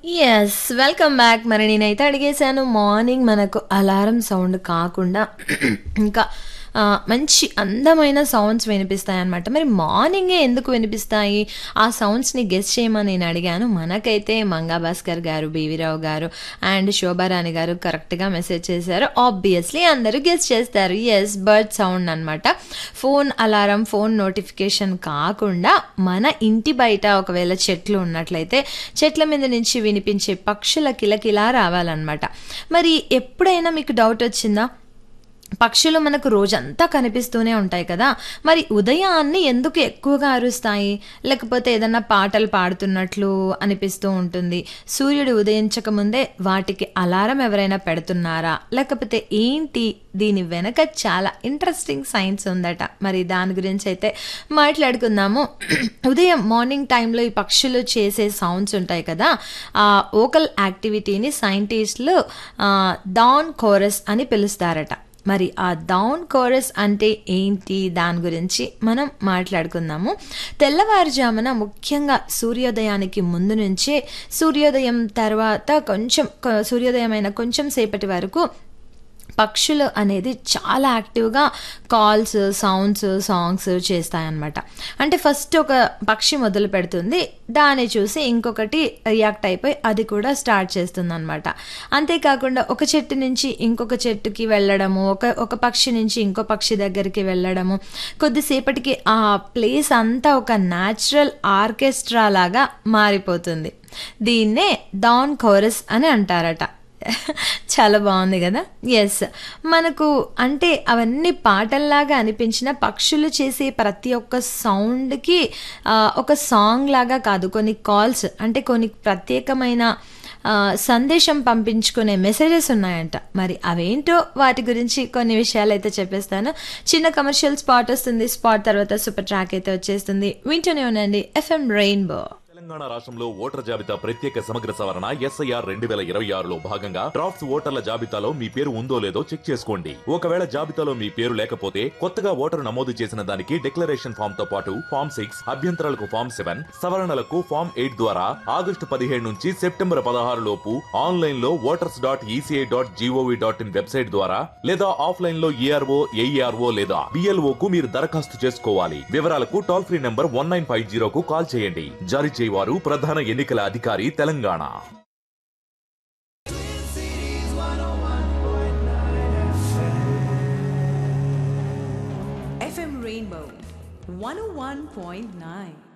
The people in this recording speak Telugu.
యెస్. Welcome back. మరి నేనైతే అడిగేశాను మార్నింగ్ మనకు అలారం సౌండ్ కాకుండా ఇంకా ఆహ్, మంచి అందమైన సౌండ్స్ వినిపిస్తాయన్నమాట. మరి మార్నింగే ఎందుకు వినిపిస్తాయి? ఆ సౌండ్స్‌ని గెస్ చేయమని నేను అడిగాను. మనకైతే మంగా భాస్కర్ గారు, బీవీరావు గారు అండ్ శోభారాణి గారు కరెక్ట్‌గా మెసేజ్ చేశారు. ఆబ్వియస్‌లీ అందరూ గెస్ చేస్తారు. యెస్. బర్డ్ సౌండ్ అనమాట. ఫోన్ అలారం, ఫోన్ నోటిఫికేషన్ కాకుండా మన ఇంటి బయట ఒకవేళ చెట్లు ఉన్నట్లయితే చెట్ల మీద నుంచి వినిపించే పక్షుల కిలకిలా రావాలన్నమాట. మరి ఎప్పుడైనా మీకు డౌట్ వచ్చిందా? పక్షులు మనకు రోజంతా కనిపిస్తూనే ఉంటాయి కదా! మరి ఉదయాన్నే ఎందుకు ఎక్కువగా అరుస్తాయి? లేకపోతే ఏదన్నా పాటలు పాడుతున్నట్లు అనిపిస్తూ ఉంటుంది. సూర్యుడు ఉదయించక ముందే వాటికి అలారం ఎవరైనా పెడుతున్నారా? లేకపోతే ఏంటి? దీని వెనక చాలా ఇంట్రెస్టింగ్ సైన్స్ ఉందట. మరి దాని గురించైతే మాట్లాడుకుందాము. ఉదయం మార్నింగ్ టైంలో ఈ పక్షులు చేసే సౌండ్స్ ఉంటాయి కదా! ఆ వోకల్ యాక్టివిటీని సైంటిస్టులు ఆహ్, డాన్ కోరస్ అని పిలుస్తారట. మరి ఆ డౌన్ కోరస్ అంటే ఏంటి? దాని గురించి మనం మాట్లాడుకుందాము. తెల్లవారుజామున ముఖ్యంగా సూర్యోదయానికి ముందు నుంచే సూర్యోదయం తర్వాత కొంచెం క సూర్యోదయం అయిన కొంచెం సేపటి వరకు పక్షులు అనేది చాలా యాక్టివ్‌గా కాల్స్, సౌండ్స్, సాంగ్స్ చేస్తాయన్నమాట. అంటే ఫస్ట్ ఒక పక్షి మొదలుపెడుతుంది. దాన్ని చూసి ఇంకొకటి రియాక్ట్ అయిపోయి అది కూడా స్టార్ట్ చేస్తుందన్నమాట. అంతేకాకుండా ఒక చెట్టు నుంచి ఇంకొక చెట్టుకి వెళ్ళడము, ఒక ఒక పక్షి నుంచి ఇంకో పక్షి దగ్గరికి వెళ్ళడము, కొద్దిసేపటికి ఆ ప్లేస్ అంతా ఒక న్యాచురల్ ఆర్కెస్ట్రా లాగా మారిపోతుంది. దీన్నే డౌన్ కోరస్ అని అంటారట. చాలా బావుంది గదా! యెస్. మనకు అంటే అవన్నీ పాటల్లాగా అనిపించిన పక్షులు చేసే ప్రతి ఒక్క సౌండ్‌కి ఆహ్, ఒక సాంగ్ లాగా కాదు కొన్ని కాల్స్ అంటే కొన్ని ప్రత్యేకమైన ఆహ్, సందేశం పంపించుకునే మెసేజెస్ ఉన్నాయంట. మరి అవేంటో వాటి గురించి కొన్ని విషయాలైతే చెప్పేస్తాను. చిన్న కమర్షియల్ స్పాట్ వస్తుంది. స్పాట్ తర్వాత సూపర్ ట్రాక్ అయితే వచ్చేస్తుంది. వింటూనే ఉండండి ఎఫ్ఎం రెయిన్బో. తెలంగాణ రాష్ట్రంలో ఓటర్ జాబితా ప్రత్యేక సమగ్ర సవరణ ఎస్ఐఆర్ రెండు వేల ఇరవై ఆరులో భాగంగా డ్రాఫ్ట్స్ ఓటర్ల జాబితాలో మీ పేరు ఉందో లేదో చెక్ చేసుకోండి ఒకవేళ జాబితాలో మీ పేరు లేకపోతే కొత్తగా ఓటరు నమోదు చేసిన దానికి డిక్లరేషన్ ఫామ్ తో పాటు ఫామ్ సిక్స్ అభ్యంతరాలకు ఫామ్ సెవెన్ సవరణలకు ఫామ్ ఎయిట్ ద్వారా ఆగస్టు పదిహేడు నుంచి సెప్టెంబర్ పదహారు లోపు ఆన్లైన్ లో voters dot ECI dot GOV dot in website ద్వారా లేదా ఆఫ్లైన్ లో ఈఆర్ఓ ఏఈఆర్ఓ లేదా బిఎల్ఓ కు మీరు దరఖాస్తు చేసుకోవాలి వివరాలకు toll free number one nine five జీరోకు కాల్ చేయండి జారీ చేయవారు ప్రధాన ఎన్నికల అధికారి తెలంగాణ FM Rainbow 101.9.